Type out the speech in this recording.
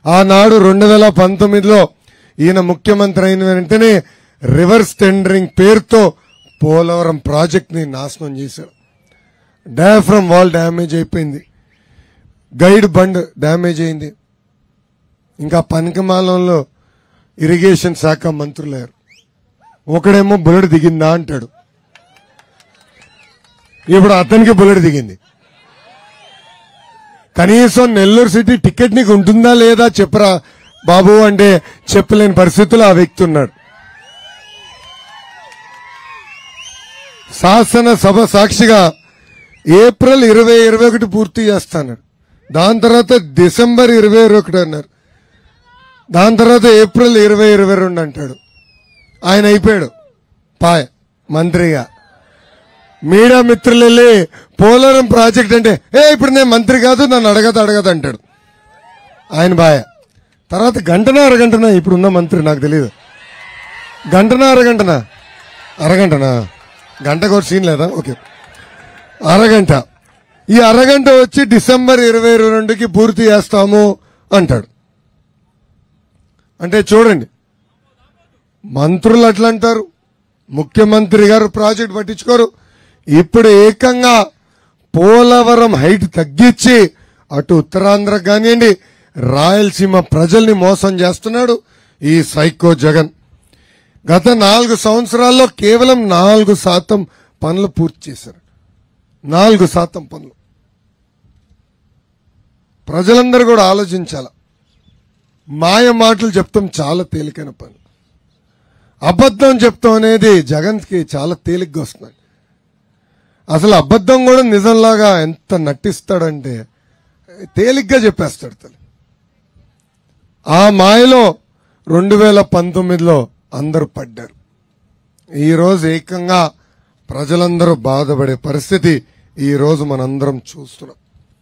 ఆనాడు రెండు వేల పంతొమ్మిదిలో ఈయన ముఖ్యమంత్రి అయిన వెంటనే రివర్స్ టెండరింగ్ పేరుతో పోలవరం ప్రాజెక్ట్ ని నాశనం చేశారు డయాఫ్రమ్ వాల్ డ్యామేజ్ అయిపోయింది గైడ్ బండ్ డ్యామేజ్ అయింది ఇంకా పనికిమాలంలో ఇరిగేషన్ శాఖ మంత్రులయ్యారు ఒకడేమో బుల్లెట్ దిగిందా అంటాడు ఇప్పుడు అతనికి బుల్లెట్ దిగింది కనీసం నెల్లూరు సిటీ టికెట్ నీకు ఉంటుందా లేదా చెప్పరా బాబు అంటే చెప్పలేని పరిస్థితుల్లో ఆ వ్యక్తి ఉన్నాడు శాసనసభ సాక్షిగా ఏప్రిల్ ఇరవై ఇరవై ఒకటి పూర్తి చేస్తాడు దాని తర్వాత డిసెంబర్ ఇరవై ఒకటి అన్నారు దాని తర్వాత ఏప్రిల్ ఇరవై ఇరవై రెండు అంటాడు ఆయన అయిపోయాడు పాయ్ మంత్రిగా మీడియా మిత్రులు వెళ్ళి పోలవరం ప్రాజెక్ట్ అంటే ఏ ఇప్పుడు నేను మంత్రి కాదు నన్ను అడగదు అడగదు అంటాడు ఆయన బాయ తర్వాత గంటనా అరగంటనా ఇప్పుడున్న మంత్రి నాకు తెలియదు గంటనా అరగంటనా అరగంటనా గంటకు ఒక సీన్ లేదా ఓకే అరగంట ఈ అరగంట వచ్చి డిసెంబర్ ఇరవై ఇరవై రెండుకి పూర్తి చేస్తాము అంటాడు అంటే చూడండి మంత్రులు అట్లా అంటారు ముఖ్యమంత్రి గారు ప్రాజెక్ట్ పట్టించుకోరు ఇప్పుడు ఏకంగా పోలవరం హైట్ తగ్గించి అటు ఉత్తరాంధ్ర కానివ్వండి రాయలసీమ ప్రజల్ని మోసం చేస్తున్నాడు ఈ సైకో జగన్ గత నాలుగు సంవత్సరాల్లో కేవలం నాలుగు శాతం పనులు పూర్తి చేశారు నాలుగు శాతం పనులు ప్రజలందరూ కూడా ఆలోచించాల మాయ మాటలు చెప్తాం చాలా తేలికైన పని అబద్ధం చెప్తాం అనేది జగన్కి చాలా తేలిగ్గా వస్తుంది అసలు అబద్ధం కూడా నిజంలాగా ఎంత నటిస్తాడంటే తేలిగ్గా చెప్పేస్తాడు తల్లి ఆ మాయలో రెండు వేల పంతొమ్మిదిలో అందరూ పడ్డారు ఈరోజు ఏకంగా ప్రజలందరూ బాధపడే పరిస్థితి ఈ రోజు మనందరం చూస్తున్నాం